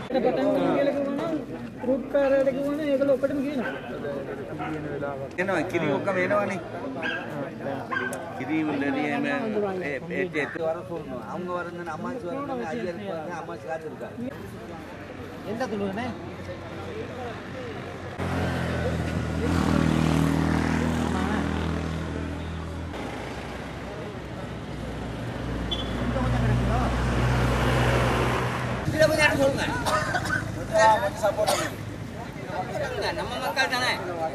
එනවා කිරි ඔක්කම එනවනේ කිරි உள்ளது ஏற்று வர சொல்லணும் அவங்க வரணும் அம்மாச்சி வரணும் ஐயா இருப்பாங்க அம்மாச்சி காத்து இருக்காங்க எந்த துணுங்கண்ணே நம்ம மக்கள் தானே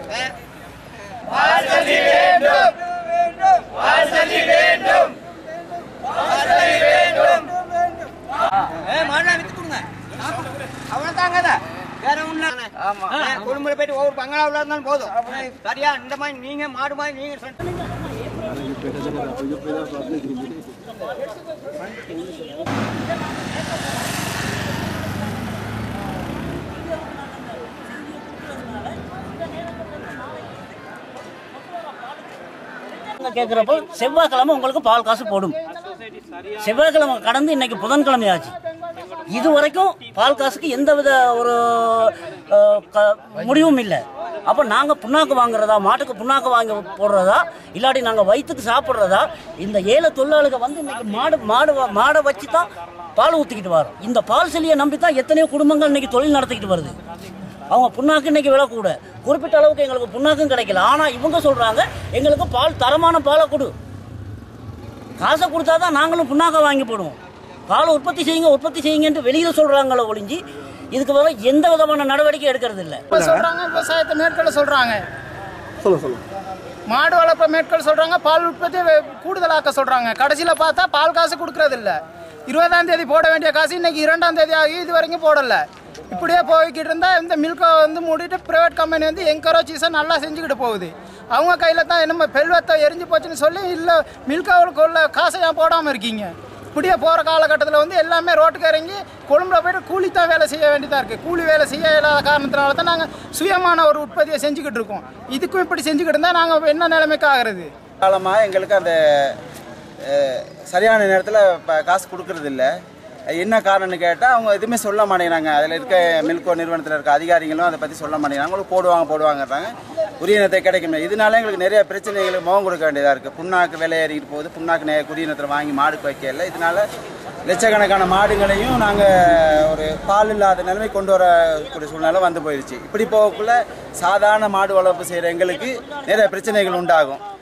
அவனை தாங்க வேற ஒண்ணு ஆமா குடும்பம் போயிட்டு ஒவ்வொரு பங்களாவில் இருந்தாலும் போதும் சரியா இந்த மாதிரி நீங்க மாடு மாதிரி நீங்க சொன்னீங்க. கேட்குறப்போ செவ்வாய்க்கிழமை உங்களுக்கு பால் காசு போடும் செவ்வாய்க்கிழமை கடந்து இன்னைக்கு புதன்கிழமை ஆச்சு இது வரைக்கும் பால் காசுக்கு எந்த வித ஒரு அஹ், க- முடிவும் இல்லை அப்போ நாங்கள் புண்ணாக்கு வாங்குறதா மாட்டுக்கு புண்ணாக்கு வாங்கி போடுறதா இல்லாட்டி நாங்கள் வயிற்றுக்கு சாப்பிட்றதா இந்த ஏழை தொழிலாளிக வந்து இன்னைக்கு மாடு மாடு வ- மாடை வச்சு தான் பால் ஊற்றிக்கிட்டு வரோம் இந்த பால் செல்லியை நம்பி தான் எத்தனையோ குடும்பங்கள் இன்னைக்கு தொழில் நடத்திக்கிட்டு வருது அவங்க புண்ணாக்கு இன்னைக்கு விலை கூட குறிப்பிட்ட அளவுக்கு எங்களுக்கு புண்ணாக்கும் கிடைக்கல ஆனால் இவங்க சொல்கிறாங்க எங்களுக்கு பால் தரமான பாலை கொடு காசை கொடுத்தா தான் நாங்களும் புண்ணாக்க வாங்கி போடுவோம் பால் உற்பத்தி செய்யுங்க உற்பத்தி செய்யுங்கன்ட்டு வெளியில் சொல்கிறாங்களோ ஒழிஞ்சு இதுக்கு மேலே எந்த விதமான நடவடிக்கை எடுக்கிறது இல்லை இப்ப சொல்றாங்க விவசாயத்தை மேற்கொள்ள சொல்றாங்க மாடு வளர்ப்பை மேற்கொள்ள சொல்றாங்க பால் உற்பத்தி வெ- கூடுதலாக்க சொல்றாங்க கடைசியில பார்த்தா பால் காசு கொடுக்கறது இல்ல இருபதாம் தேதி போட வேண்டிய காசு இன்னைக்கு இரண்டாம் தேதி ஆகி இது வரைக்கும் போடல இப்படியே போய்கிட்டு இருந்தா இந்த மில்கை வந்து மூடிட்டு பிரைவேட் கம்பெனி வந்து என்கரேஜஸை நல்லா செஞ்சுக்கிட்டு போகுது அவங்க கையில தான் என்னமோ பெல்வத்தை எரிஞ்சு போச்சுன்னு சொல்லி இல்லை மில்காவுக்கு உள்ள காசை ஏன் போடாமல் இருக்கீங்க இப்படியே போகிற காலகட்டத்தில் வந்து எல்லாமே ரோட்டுக்கு இறங்கி கொழும்புல போயிட்டு கூலி தான் வேலை செய்ய வேண்டியதாக இருக்குது கூலி வேலை செய்ய இல்லாத காரணத்தினால தான் நாங்கள் சுயமான ஒரு உற்பத்தியை செஞ்சுக்கிட்டு இருக்கோம் இதுக்கும் இப்படி செஞ்சுக்கிட்டு இருந்தால் நாங்கள் என்ன நிலைமைக்கு ஆகிறது காலமாக எங்களுக்கு அந்த அஹ், சரியான நேரத்தில் இப்போ காசு கொடுக்கறது இல்ல என்ன காரணம்னு கேட்டால் அவங்க எதுவுமே சொல்ல மாட்டேங்கிறாங்க அதில் இருக்க மில்கோ நிறுவனத்தில் இருக்க அதிகாரிகளும் அதை பற்றி சொல்ல மாட்டேங்கிறாங்க அவங்களுக்கு போடுவாங்க போடுவாங்கன்றாங்க உரிய நேரத்தை கிடைக்கும் இதனால எங்களுக்கு நிறைய பிரச்சனைகளுக்கு முகம் கொடுக்க வேண்டியதாக இருக்குது புண்ணாக்கு விலை ஏறிட்டு போகுது புண்ணாக்கு நே உரிய நேரத்தில் வாங்கி மாடுக்கு வைக்கல இதனால லட்சக்கணக்கான மாடுகளையும் நாங்கள் ஒரு பால் இல்லாத நிலைமை கொண்டு வரக்கூடிய சூழ்நிலை வந்து போயிடுச்சு இப்படி போகக்குள்ள சாதாரண மாடு வளர்ப்பு செய்கிற எங்களுக்கு நிறைய பிரச்சனைகள் உண்டாகும்